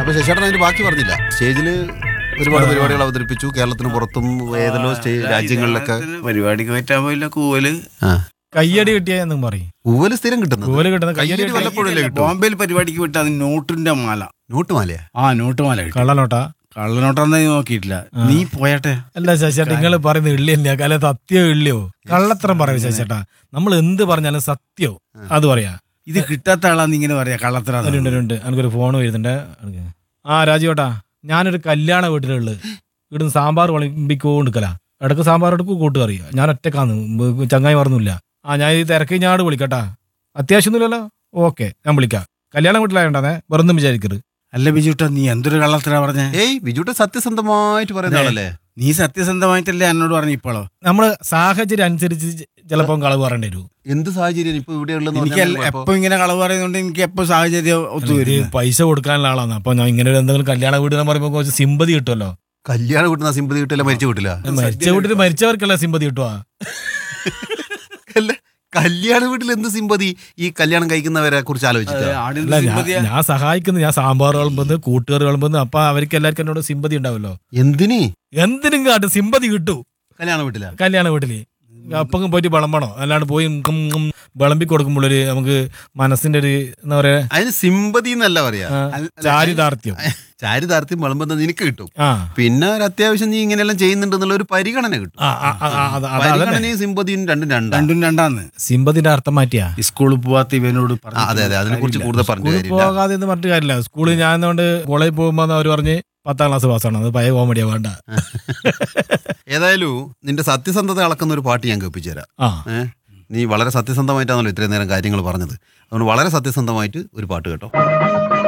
അപ്പൊ ശശിയേട്ടൻ അതിന് ബാക്കി പറഞ്ഞില്ല സ്റ്റേജിൽ ഒരുപാട് പരിപാടികൾ അവതരിപ്പിച്ചു കേരളത്തിന് പുറത്തും ഏതെല്ലോ സ്റ്റേജ് രാജ്യങ്ങളിലൊക്കെ പരിപാടിക്ക് പറ്റാൻ പോയില്ല കൂവല് ആ കയ്യടി കിട്ടിയ എന്നും പറയും പൂവല് സ്ഥിരം കിട്ടുന്നത് കോല് കിട്ടുന്ന കയ്യടി കയ്യടി കിട്ടിയ വല്ലപ്പോഴല്ലേ കിട്ടൂ ബോംബെയിൽ പരിപാടിക്ക് വിട്ട അത് നോട്ടിന്റെ മാല നോട്ടുമാലയാ ആ നോട്ട് മാല കിട്ടി കള്ളനോട്ടാ കള്ളനോട്ടാന്ന് നോക്കിയിട്ടില്ല നീ പോയട്ടെ അല്ല ശശിയേട്ടാ നിങ്ങൾ പറയുന്നത് ഇള്ളിയല്ല അല്ലെ സത്യം ഇള്ളിയോ കള്ളത്തരം പറയും ശശിയേട്ടാ നമ്മൾ എന്ത് പറഞ്ഞാലും സത്യോ അത് പറയാ ഇത് കിട്ടാത്ത ആളാന്ന് ഇങ്ങനെ പറയാ കള്ളത്തര ഒരു ഉണ്ട്, ഒരു ഉണ്ട് എനിക്കൊരു ഫോൺ വരുന്നുണ്ട് എനിക്ക്. ആ രാജീവേട്ടാ ഞാനൊരു കല്യാണ വീട്ടിലുള്ളത് ഇവിടുന്ന് സാമ്പാർ വിളമ്പിക്കോണ്ടിക്കല ഇടക്ക് സാമ്പാർ എടുക്കും കൂട്ടുകറി ഞാൻ ഒറ്റക്കാന്ന് ബ- ചങ്ങായി മറന്നില്ല ആ ഞാൻ ഈ തിരക്ക് ഞാട് വിളിക്കട്ടാ അത്യാവശ്യമൊന്നുമില്ലല്ലോ ഓക്കെ ഞാൻ വിളിക്കാം കല്യാണ വീട്ടിലായോണ്ടാന്നേ വെറുതെ വിചാരിക്കരുത് അല്ല ബിജുട്ടാ നീ എന്തൊരു കള്ളത്തര പറഞ്ഞേ ഏയ് ബിജുട്ട സത്യസന്ധമായിട്ട് പറയുന്ന അതെ. ആളല്ലേ നീ സത്യസന്ധമായിട്ടല്ലേ എന്നോട് പറഞ്ഞു ഇപ്പോഴോ നമ്മള് സാഹചര്യം അനുസരിച്ച് ചിലപ്പം കളവ് പറയേണ്ടി വരും എന്ത് സാഹചര്യം ഇപ്പൊ ഇവിടെ എനിക്ക് എപ്പോ ഇങ്ങനെ കളവ് പറയുന്നോണ്ട് എനിക്ക് എപ്പോ സാഹചര്യം ഇത് ഒത്തുവരും പൈസ കൊടുക്കാനുള്ള ആളാണ് അപ്പൊ ഞാൻ ഇങ്ങനെ ഒരു എന്തെങ്കിലും കല്യാണ വീട് എന്ന് പറയുമ്പോൾ കുറച്ച് സിമ്പതി കിട്ടുമല്ലോ കല്യാണം കിട്ടുന്ന സിമ്പതി കിട്ടില്ല മരിച്ചു കിട്ടില്ല മരിച്ച വീട്ടിൽ മരിച്ചവർക്കല്ല സിമ്പതി കിട്ടുക അല്ല കല്യാണ വീട്ടിൽ എന്ത് സിമ്പതി ഈ കല്യാണം കഴിക്കുന്നവരെ കുറിച്ച് ആലോചിച്ചിട്ട് അല്ല ഞാൻ ഞാൻ സഹായിക്കുന്നു ഞാൻ സാമ്പാർ വിളമ്പുന്നു കൂട്ടുകറി വിളമ്പുന്നു അപ്പൊ അവർക്ക് എല്ലാവർക്കും എന്നോട് സിമ്പതി ഉണ്ടാവല്ലോ എന്തിനി എന്തിനും കാട്ടും സിമ്പതി കിട്ടൂ കല്യാണ വീട്ടില കല്യാണ വീട്ടില് അപ്പം പോയിട്ട് വിളമ്പണോ അല്ലാണ്ട് പോയി ഉം ഉം വിളമ്പി കൊടുക്കുമ്പോഴൊരു നമുക്ക് മനസ്സിന്റെ ഒരു എന്താ പറയാ അതിന് സിമ്പതി എന്നല്ല പറയാ ആ, ചാരിതാർത്ഥ്യം ചാരിതാർത്ഥ്യം വിളമ്പുന്നത് നിനക്ക് കിട്ടും ആ പിന്നെ ഒരു അത്യാവശ്യം നീ ഇങ്ങനെയെല്ലാം ചെയ്യുന്നുണ്ടെന്നുള്ള ഒരു പരിഗണന കിട്ടും ആ, ആ, ആ, ആ, അത് അത് അതന്നെ പരിഗണനയും സിമ്പതിയും രണ്ടും രണ്ടാണ് രണ്ടും രണ്ടാന്ന് സിമ്പതിന്റെ അർത്ഥം മാറ്റിയാ സ്കൂളിൽ പോവാത്ത ഇവനോട് ആ, അതെ അതെ അതിനെ കുറിച്ച് കൂടുതൽ പറഞ്ഞു സ്കൂളിൽ കാര്യമില്ല പോകാതെ എന്ന് പറഞ്ഞിട്ട് കാര്യമില്ല സ്കൂളിൽ ഞാൻ എന്തുകൊണ്ട് കോളേജിൽ പോകുമ്പോൾ അവർ പറഞ്ഞ് പത്താം ക്ലാസ് പാസ്സാണ് അത് പഴയ കോമഡിയാ വേണ്ട ഏതായാലും നിന്റെ സത്യസന്ധത അളക്കുന്ന ഒരു പാട്ട് ഞാൻ കേൾപ്പിച്ചു തരാം ആ ഏ? നീ വളരെ സത്യസന്ധമായിട്ടാണല്ലോ ഇത്രയും നേരം കാര്യങ്ങൾ പറഞ്ഞത് അതുകൊണ്ട് വളരെ സത്യസന്ധമായിട്ട് ഒരു പാട്ട് കേട്ടോ